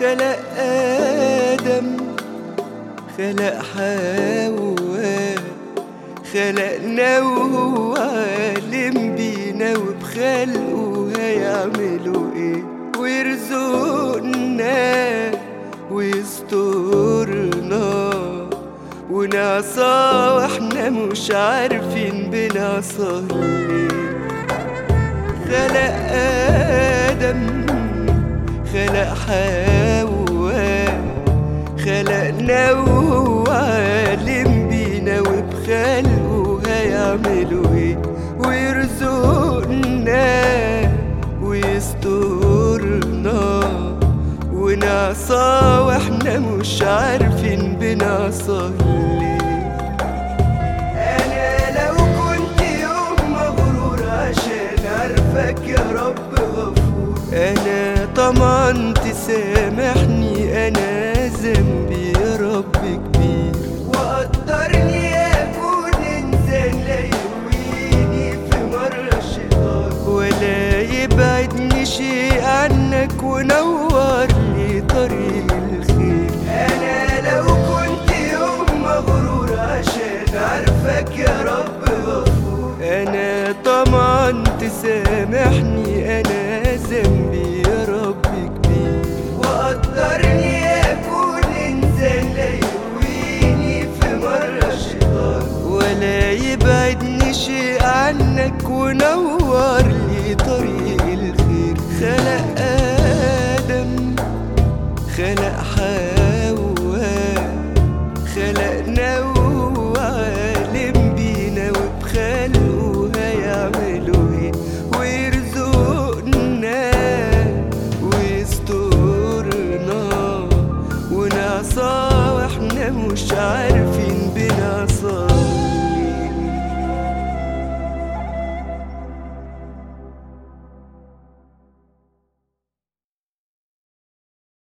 خلق آدم خلق حواء خلقنا وهو عالم بينا وبخلقه هيعملوا ايه ويرزقنا ويسترنا ونعصى واحنا مش عارفين بنعصى ليه خلق آدم خلق حواء خلقنا وهو عالم بينا وبخلقه هيعملوا ايه ويرزقنا ويسترنا ونعصى واحنا مش عارفين بنعصى ليه انا لو كنت يوم مغرور عشان عارفك يا رب غفور انا طمعا تسامحني انا ذنبي يا رب كبير وقدرني اكون انسان لا يهويني في مرة شيطان ولا يبعدني شيء عنك ونور لي طريق الخير انا لو كنت يوم مغرور عشان عارفك يا رب غفور انا طمعا تسامحني انا ذنبي يا رب كبير وقدرني اكون انسان لا يهويني في مرة شيطان ولا يبعدني شيء عنك ونور لي طريق الخير خلق آدم خلق حاجة